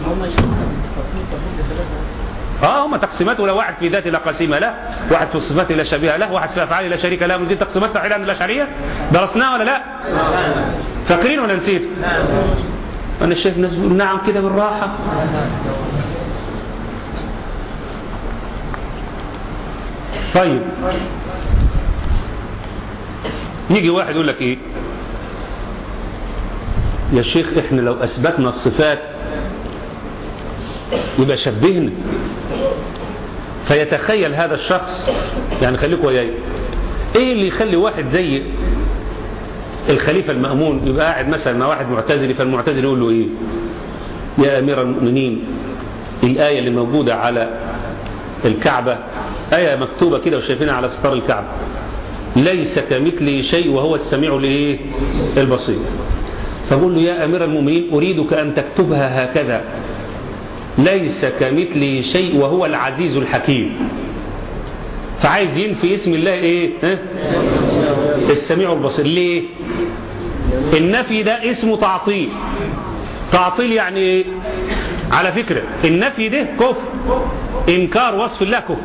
اه هم تقسيمات ولا واحد في ذاته لا قسيمة له واحد في الصفات لا شبيه له واحد في افعاله لا شريك له من دي تقسيمات توحيد عند الاشعريه درسناها ولا لا فاكرين ولا نسيت انا شايف ناس بيقولوا نعم كده بالراحه طيب يجي واحد يقول لك ايه يا شيخ احنا لو اثبتنا الصفات يبقى شبهنا فيتخيل هذا الشخص يعني خليكوا وياي ايه اللي يخلي واحد زي الخليفة المأمون يبقى قاعد مثلا مع واحد معتزلي فالمعتزلي يقول له ايه يا امير المؤمنين الآية اللي موجودة على الكعبة آية مكتوبة كده وشايفينها على ستار الكعبة ليس كمثله شيء وهو السميع الايه البصير فقول له يا أمير المؤمنين أريدك أن تكتبها هكذا ليس كمثله شيء وهو العزيز الحكيم فعايز ينفي اسم الله ايه ها؟ السميع البصير ليه النفي ده اسمه تعطيل تعطيل يعني ايه على فكرة النفي ده كفر انكار وصف الله كفر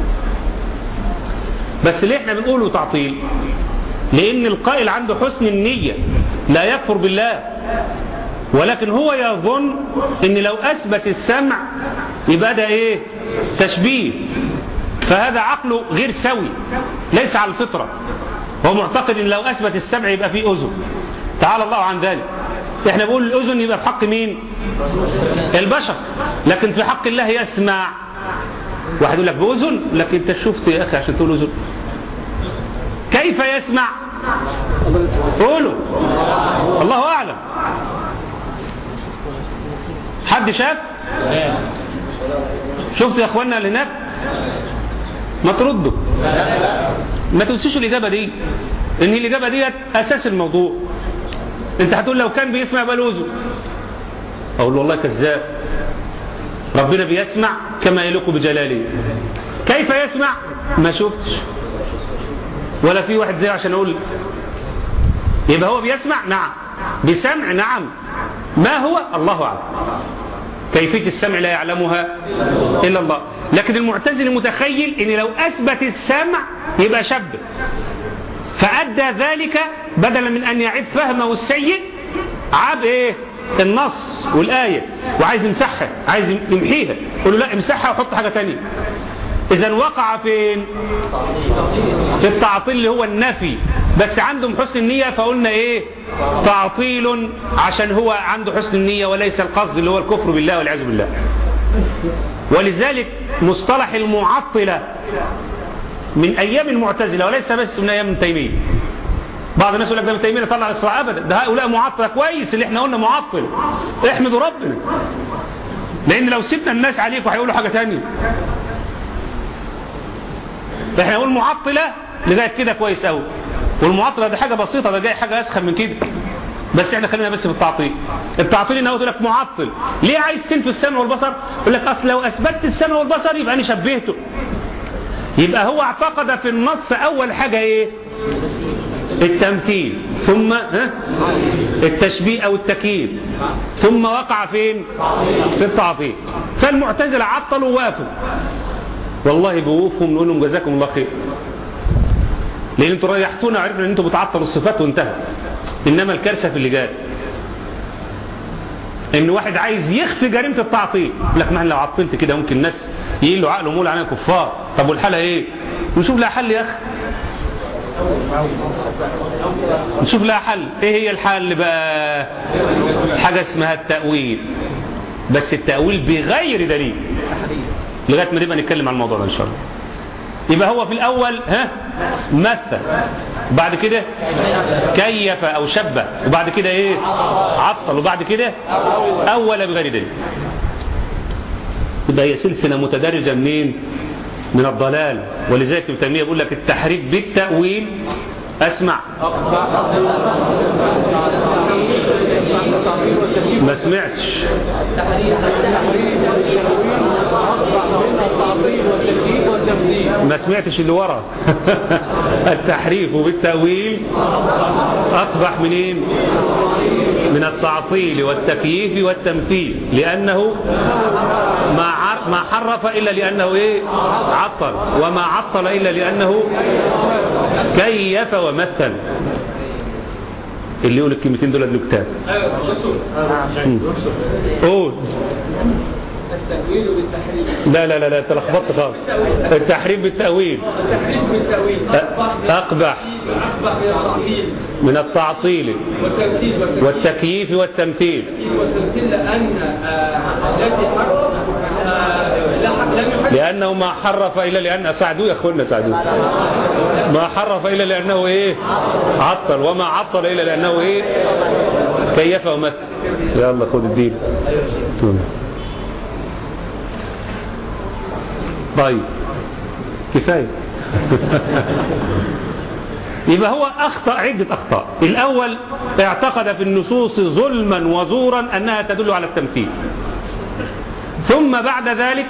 بس ليه احنا بنقوله تعطيل لان القائل عنده حسن النية لا يكفر بالله ولكن هو يظن ان لو اثبت السمع يبقى ده ايه تشبيه فهذا عقله غير سوي ليس على الفطرة هو معتقد ان لو اثبت السمع يبقى فيه اذن تعالى الله عن ذلك احنا بنقول الاذن يبقى في حق مين البشر لكن في حق الله يسمع واحد يقول لك باذن لكن انت شفت يا اخي عشان تقول اذن كيف يسمع قولوا الله اعلم حد شاف شفت يا اخوانا اللي هناك ما تردوا ما تنسيش الاجابه دي ان الاجابه دي اساس الموضوع انت هتقول لو كان بيسمع بلوزه اقول والله كذاب ربنا بيسمع كما يليق بجلاله كيف يسمع ما شفتش ولا في واحد زي عشان اقول يبقى هو بيسمع نعم بسمع نعم ما هو الله أعلم كيفية السمع لا يعلمها إلا الله لكن المعتزل متخيل ان لو أثبت السمع يبقى شبه فأدى ذلك بدلا من أن يعيد فهمه السيء عاب إيه النص والآية وعايز يمسحها عايز يمحيها يقول له لا امسحها وحط حاجة تانية إذا وقع فين في التعطيل اللي هو النفي بس عندهم حسن النية فقلنا إيه تعطيل عشان هو عنده حسن النية وليس القصد اللي هو الكفر بالله والعياذ بالله ولذلك مصطلح المعطلة من أيام المعتزلة وليس بس من أيام تيمية بعض الناس يقول لك ده ابن تيميه طلع الاسراء ابدا ده هؤلاء معطل كويس اللي احنا قلنا معطل احمدوا ربنا لان لو سيبنا الناس عليكم هيقولوا حاجه ثانيه احنا نقول معطله لغايه كده كويس قوي والمعطله دي حاجه بسيطه ده جاي حاجه اسخن من كده بس احنا خلينا بس في التعطيل التعطيل انه يقول لك معطل ليه عايز تنفي السمع والبصر يقول لك اصل لو اثبتت السمع والبصر يبقى انا شبهته يبقى هو اعتقد في النص اول حاجة ايه التمثيل ثم ها التشبيه او التكييف ثم وقع فين في التعطيل فالمعتزلة عطلوا ووافوا والله بوقوفهم نقول لهم جزاكم الله خير لان انتوا ريحتونا وعرفنا ان انتوا بتعطلوا الصفات وانتهى انما الكارثه في اللي جاي ان واحد عايز يخفي جريمه التعطيل يقول لك ما لو عطلت كده ممكن الناس يقولوا عقله مول علينا كفار طب والحاله ايه نشوف لها حل يا اخي نشوف لها حل ايه هي الحل بقى حاجه اسمها التاويل بس التاويل بغير دليل لغايه ما نبقى نتكلم عن الموضوع ده ان شاء الله يبقى هو في الأول ها مثل بعد كده كيف أو شبه وبعد كده إيه عطل وبعد كده أول بغير دليل يبقى هي سلسلة متدرجة منين من الضلال ولذلك ابن تيمية بيقول لك التحريك بالتأويل أسمع ما سمعتش ما سمعتش اللي ورا التحريف بالتأويل أقبح منين من التعطيل والتكييف والتمثيل لأنه ما ما حرف إلا لأنه إيه عطل وما عطل إلا لأنه كيف ومثل اللي يقول الكلمتين دول له كتاب قول التأويل بالتحريف لا لا لا لا انت لخبطت خالص التحريف بالتأويل التحريف بالتأويل أقبح من التعطيل من التعطيل والتمثيل والتكييف والتمثيل والتمثيل لأن آه، التي حرف آه، لا حق- لم يحرف لأنه ما حرف إلا لأن ساعدوه يا أخوانا ساعدوه ما حرف إلا لأنه إيه عطل وما عطل إلا لأنه إيه كيف ومثل يلا خد الدين طيب كفاية يبقى هو أخطأ عدة أخطاء الأول اعتقد في النصوص ظلما وزورا أنها تدل على التمثيل ثم بعد ذلك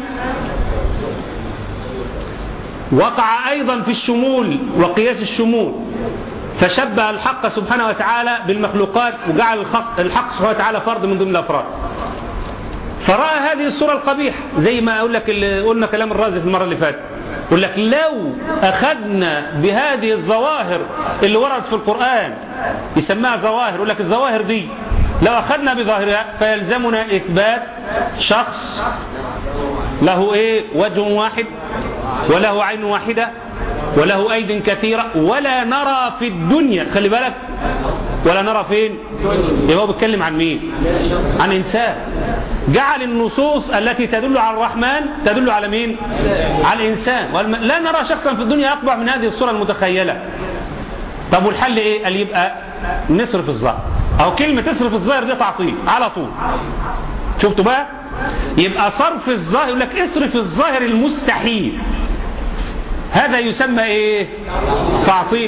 وقع أيضا في الشمول وقياس الشمول فشبه الحق سبحانه وتعالى بالمخلوقات وجعل الحق, الحق سبحانه وتعالى فرد من ضمن الأفراد فرأى هذه الصورة القبيحة زي ما أقول لك اللي قلنا كلام الرازي في المرة اللي فاتت يقول لك لو أخذنا بهذه الظواهر اللي وردت في القرآن يسمىها ظواهر يقول لك الظواهر دي لو أخذنا بظاهرها فيلزمنا إثبات شخص له إيه وجه واحد وله عين واحدة وله أيد كثيرة ولا نرى في الدنيا خلي بالك ولا نرى فين يبقى هو بيتكلم عن مين عن إنسان جعل النصوص التي تدل على الرحمن تدل على مين على الإنسان والم- لا نرى شخصا في الدنيا أقبح من هذه الصورة المتخيلة طب والحل إيه قال يبقى نصرف الظاهر أو كلمة تصرف الظاهر دي تعطيل على طول شفتوا بقى يبقى صرف الظاهر يقول لك اصرف الظاهر المستحيل هذا يسمى ايه تعطيل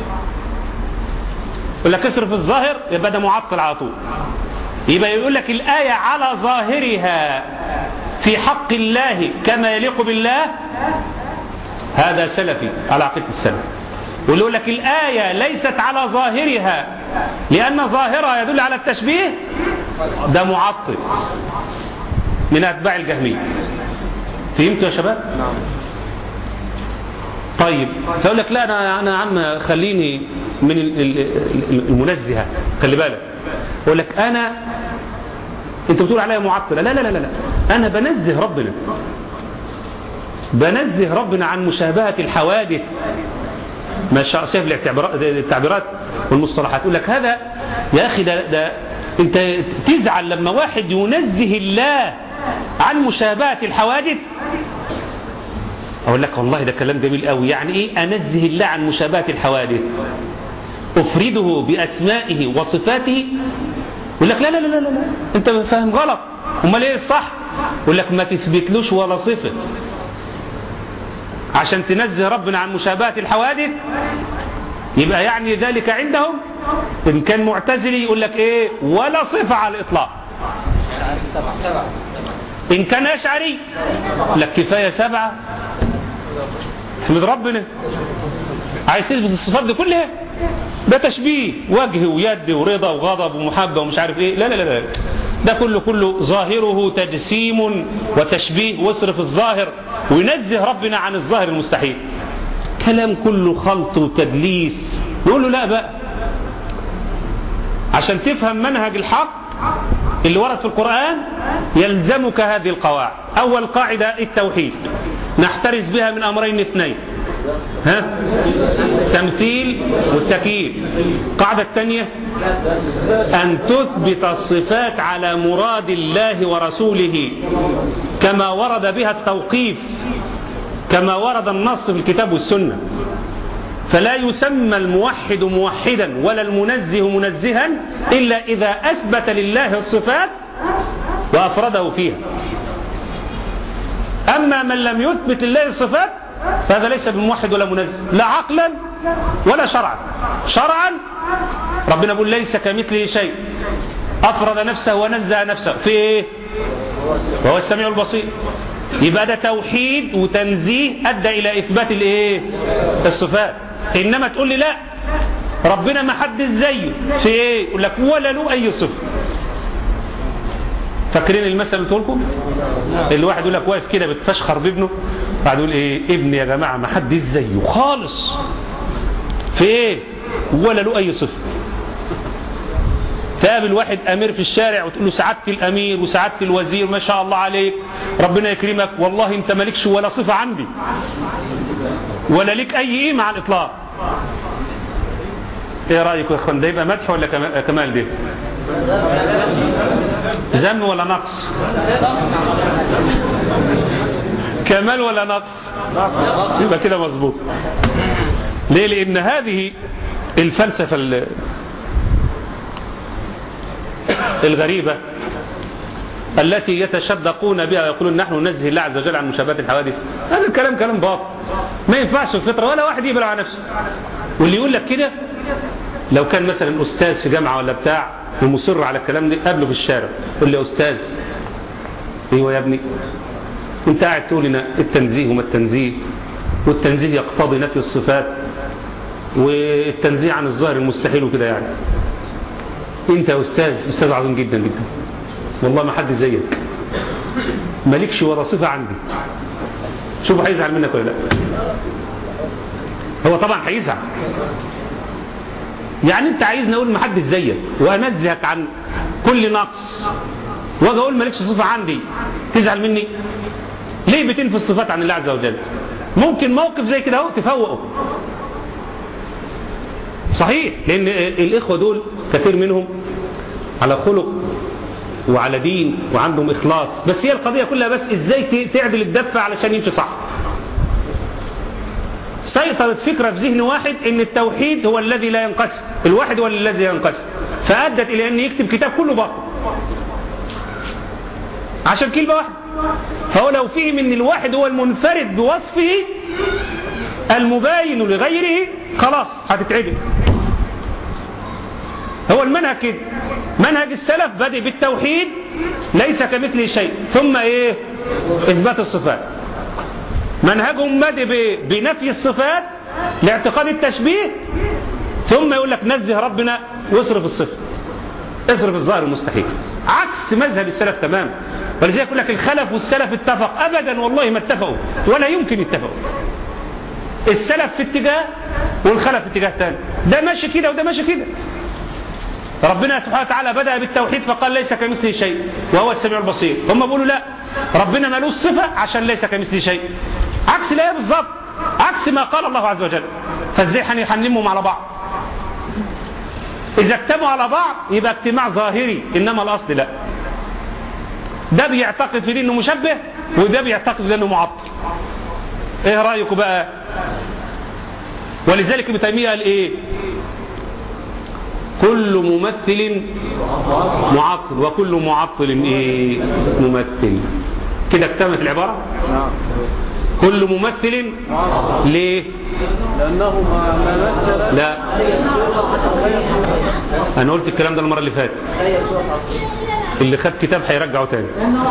يقول لك اصرف الظاهر يبقى ده معطل على طول يبقى يقول لك الآية على ظاهرها في حق الله كما يليق بالله هذا سلفي على عقيدة السلف واللي يقول لك الآية ليست على ظاهرها لأن ظاهرها يدل على التشبيه ده معطل من أتباع الجهمية فهمتوا يا شباب؟ طيب فيقول لك لا انا انا يا عم خليني من ال- ال- ال- المنزهه خلي بالك يقول لك انا انت بتقول عليا معطله لا لا لا لا انا بنزه ربنا بنزه ربنا عن مشابهه الحوادث ما شاء شايف الاعتبارات- التعبيرات والمصطلحات يقول لك هذا يا اخي ده, ده انت تزعل لما واحد ينزه الله عن مشابهه الحوادث أقول لك والله ده كلام جميل قوي يعني إيه أنزه الله عن مشابهة الحوادث أفرده بأسمائه وصفاته يقول لك لا لا لا لا لا أنت فاهم غلط أمال إيه الصح يقول لك ما تثبتلوش ولا صفة عشان تنزه ربنا عن مشابهة الحوادث يبقى يعني ذلك عندهم إن كان معتزلي يقول لك إيه ولا صفة على الإطلاق سبعة إن كان أشعري لك كفاية سبعة احمد ربنا عايز تثبت الصفات دي كلها ده تشبيه وجه ويد ورضا وغضب ومحبة ومش عارف ايه لا لا لا لا ده كله كله ظاهره تجسيم وتشبيه واصرف الظاهر وينزه ربنا عن الظاهر المستحيل كلام كله خلط وتدليس يقول له لا بقى عشان تفهم منهج الحق اللي ورد في القرآن يلزمك هذه القواعد أول قاعدة التوحيد نحترز بها من أمرين اثنين ها تمثيل والتكييف القاعدة الثانية أن تثبت الصفات على مراد الله ورسوله كما ورد بها التوقيف كما ورد النص في الكتاب والسنة فلا يسمى الموحد موحدا ولا المنزه منزها إلا إذا أثبت لله الصفات وأفرده فيها أما من لم يثبت لله الصفات فهذا ليس بموحد ولا منزه لا عقلا ولا شرعا شرعا ربنا يقول ليس كمثله شيء أفرد نفسه ونزه نفسه في إيه وهو السميع البصير يبقى ده توحيد وتنزيه أدى إلى إثبات الإيه الصفات إنما تقول لي لا ربنا ما حد زيه في إيه يقول لك ولا له أي صفة فاكرين المثل اللي قلت لكم اللي واحد يقول لك واقف كده بتفشخر بابنه بعد يقول ايه ابني يا جماعه ما حد زيه خالص في ايه ولا له اي صفه تقابل واحد امير في الشارع وتقول له سعاده الامير وسعاده الوزير ما شاء الله عليك ربنا يكرمك والله انت مالكش ولا صفه عندي ولا ليك اي قيمه على الاطلاق ايه رايكم يا اخوان ده يبقى مدح ولا كما- كمال ده ذم ولا نقص كمال ولا نقص يبقى كده مظبوط ليه لان هذه الفلسفه ال- الغريبه التي يتشدقون بها ويقولون نحن ننزه الله عز وجل عن مشابهه الحوادث هذا الكلام كلام باطل ما ينفعش في الفطره ولا واحد يقبل على نفسه واللي يقول لك كده لو كان مثلا استاذ في جامعه ولا بتاع ومصر على الكلام ده قابله في الشارع يقول لي يا استاذ ايوه يا ابني انت قاعد تقول لنا التنزيه وما التنزيه والتنزيه يقتضي نفي الصفات والتنزيه عن الظاهر المستحيل وكده يعني انت يا استاذ استاذ عظيم جدا جدا والله ما حد زيك مالكش ولا صفه عندي شوف هيزعل منك ولا لا هو طبعا هيزعل يعني انت عايزني اقول ما حدش زيك وانزهك عن كل نقص واجي اقول مالكش صفه عندي تزعل مني ليه بتنفي الصفات عن الله عز وجل ممكن موقف زي كده اهو تفوقه صحيح لان الاخوه دول كثير منهم على خلق وعلى دين وعندهم اخلاص بس هي القضيه كلها بس ازاي ت- تعدل الدفه علشان يمشي صح سيطرت فكرة في ذهن واحد ان التوحيد هو الذي لا ينقسم الواحد هو الذي ينقسم فأدت إلى أن يكتب كتاب كله باطل عشان كلمة واحدة فهو لو فهم ان الواحد هو المنفرد بوصفه المباين لغيره خلاص هتتعدل هو المنهج كده منهج السلف بدأ بالتوحيد ليس كمثله شيء ثم ايه اثبات الصفات منهجهم بدأ ب- بنفي الصفات لاعتقاد التشبيه ثم يقول لك نزه ربنا واصرف الصفة اصرف الظاهر المستحيل عكس مذهب السلف تماما ولذلك يقول لك الخلف والسلف اتفق ابدا والله ما اتفقوا ولا يمكن يتفقوا السلف في اتجاه والخلف في اتجاه ثاني ده ماشي كده وده ماشي كده ربنا سبحانه وتعالى بدأ بالتوحيد فقال ليس كمثله شيء وهو السميع البصير هم بيقولوا لا ربنا مالوش صفة عشان ليس كمثله شيء عكس الآية بالظبط عكس ما قال الله عز وجل فازاي هنحنمهم على بعض إذا اجتمعوا على بعض يبقى اجتماع ظاهري إنما الأصل لا ده بيعتقد في دي انه مشبه وده بيعتقد في دي انه معطل ايه رأيكم بقى ولذلك ابن تيمية قال ايه كل ممثل معطل وكل معطل ايه ممثل كده اكتملت العبارة كل ممثل ليه لأنه ما ما مثل لا انا قلت الكلام ده المره اللي فاتت اللي خد كتاب هيرجعه تاني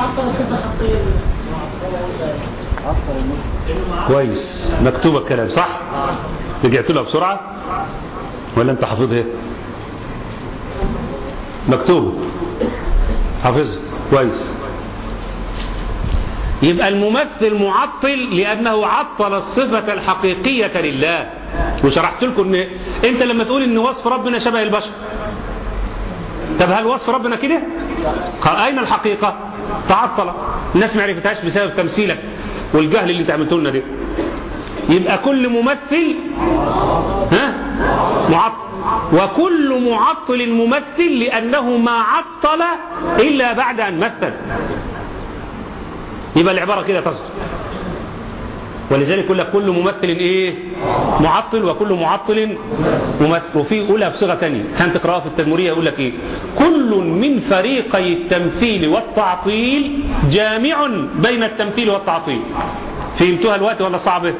كويس مكتوب الكلام صح رجعت لها بسرعه ولا انت حافظها مكتوب حافظها كويس يبقى الممثل معطل لأنه عطل الصفة الحقيقية لله وشرحت لكم ان انت لما تقول ان وصف ربنا شبه البشر طب هل وصف ربنا كده قال اين الحقيقة تعطل الناس ما عرفتهاش بسبب تمثيلك والجهل اللي انت عملته لنا ده يبقى كل ممثل ها معطل وكل معطل ممثل لأنه ما عطل إلا بعد أن مثل يبقى العبارة كده تصدق ولذلك يقول لك كل ممثل ايه معطل وكل معطل ممثل وفي يقولها بصيغه ثانيه كانت تقراها في التدمريه يقول لك ايه كل من فريقي التمثيل والتعطيل جامع بين التمثيل والتعطيل فهمتوها الوقت ولا صعبه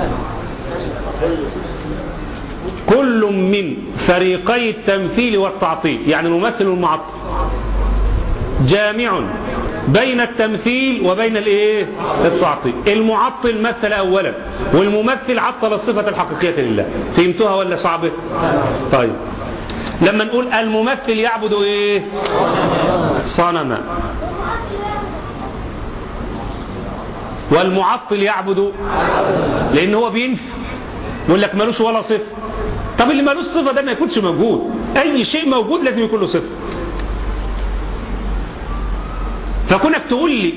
كل من فريقي التمثيل والتعطيل يعني الممثل والمعطل جامع بين التمثيل وبين الايه التعطيل المعطل مثل اولا والممثل عطل الصفة الحقيقية لله فهمتوها ولا صعبة طيب لما نقول الممثل يعبد ايه صنما والمعطل يعبد لان هو بينفي يقول لك ملوش ولا صفة طب اللي ملوش صفة ده ما يكونش موجود اي شيء موجود لازم يكون له صفة فكونك تقول لي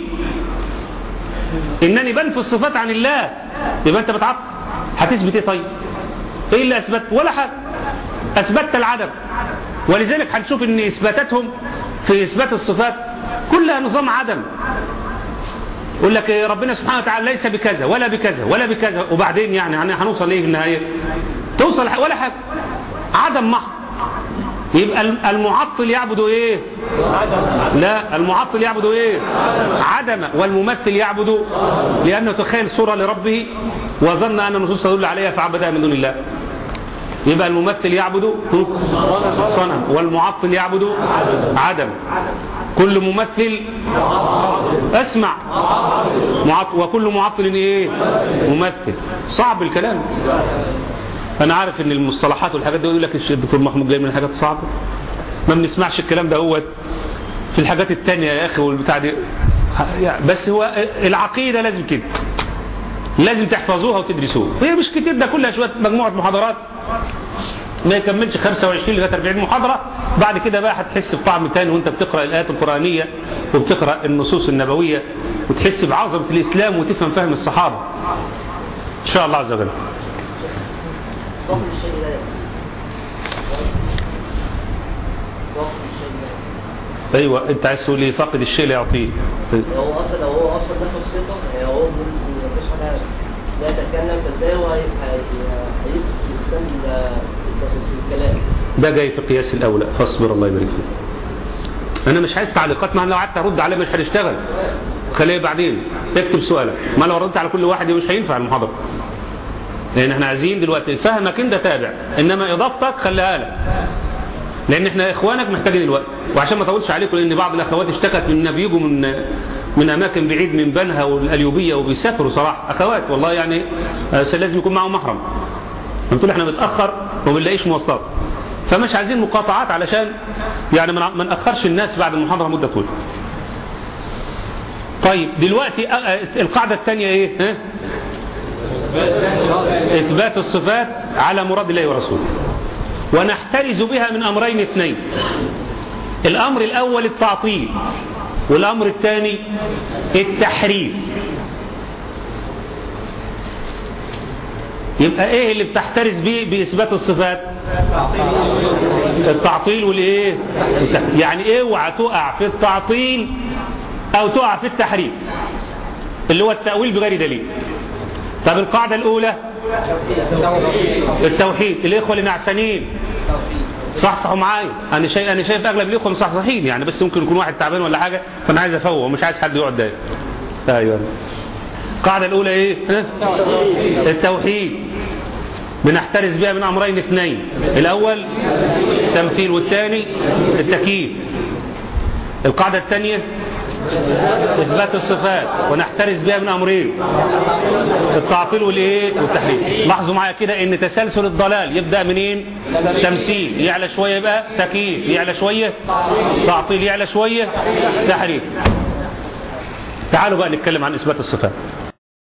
انني بنفي الصفات عن الله يبقى انت بتعطل هتثبت ايه طيب ايه اللي اثبت ولا حاجه اثبتت العدم ولذلك هنشوف ان اثباتاتهم في اثبات الصفات كلها نظام عدم يقول لك ربنا سبحانه وتعالى ليس بكذا ولا بكذا ولا بكذا وبعدين يعني يعني هنوصل ايه في النهايه توصل ولا حاجه عدم محض يبقى المعطل يعبد ايه لا المعطل يعبد ايه عدم والممثل يعبد لانه تخيل صورة لربه وظن ان النصوص تدل عليها فعبدها من دون الله يبقى الممثل يعبد صنم والمعطل يعبد عدم كل ممثل اسمع معطل وكل معطل ايه ممثل صعب الكلام انا عارف ان المصطلحات والحاجات دي يقول لك الدكتور محمود جاي من الحاجات الصعبه ما بنسمعش الكلام ده هو في الحاجات التانية يا اخي والبتاع دي بس هو العقيدة لازم كده لازم تحفظوها وتدرسوها هي مش كتير ده كلها شوية مجموعة محاضرات ما يكملش 25 لغايه 40 محاضرة بعد كده بقى هتحس بطعم تاني وانت بتقرأ الآيات القرآنية وبتقرأ النصوص النبوية وتحس بعظمة الإسلام وتفهم فهم الصحابة إن شاء الله عز وجل وصف الشيء لا وصف الشيء لا ايوه انت عايز تقول لي فاقد الشيء لا يعطيه هو اصلا لو هو اصلا نفس الصفه هو ممكن مفيش حاجه لا يتكلم فازاي هو هيثبت الانسان في الكلام ده جاي في قياس الاولى فاصبر الله يبارك فيك انا مش عايز تعليقات ما لو قعدت ارد عليه مش هنشتغل خليه بعدين اكتب سؤالك ما لو ردت على كل واحد مش هينفع المحاضره لان احنا عايزين دلوقتي فهمك انت تابع انما اضافتك خليها لك لان احنا اخوانك محتاجين الوقت وعشان ما اطولش عليكم لان بعض الاخوات اشتكت من ان بيجوا من من اماكن بعيد من بنها والاليوبيه وبيسافروا صراحه اخوات والله يعني لازم يكون معهم محرم قلت له احنا متاخر وما بنلاقيش مواصلات فمش عايزين مقاطعات علشان يعني ما ناخرش الناس بعد المحاضره مده طويله طيب دلوقتي القاعده الثانيه ايه ها؟ إثبات الصفات على مراد الله ورسوله ونحترز بها من أمرين اثنين الأمر الأول التعطيل والأمر الثاني التحريف يبقى ايه اللي بتحترز به بإثبات الصفات التعطيل والايه يعني اوعى تقع في التعطيل او تقع في التحريف اللي هو التأويل بغير دليل طب القاعدة الأولى التوحيد الإخوة اللي نعسانين صح صحوا معايا أنا شايف أنا شايف أغلب الإخوة مصحصحين يعني بس ممكن يكون واحد تعبان ولا حاجة فأنا عايز أفوق ومش عايز حد يقعد ده أيوه القاعدة الأولى إيه ها؟ التوحيد بنحترز بها من أمرين اثنين الأول التمثيل والثاني التكييف القاعدة الثانية إثبات الصفات ونحترز بها من أمرين التعطيل والإيه والتحريف لاحظوا معايا كده إن تسلسل الضلال يبدأ منين تمثيل يعلى شوية يبقى تكييف يعلى شوية تعطيل يعلى شوية تحريف تعالوا بقى نتكلم عن إثبات الصفات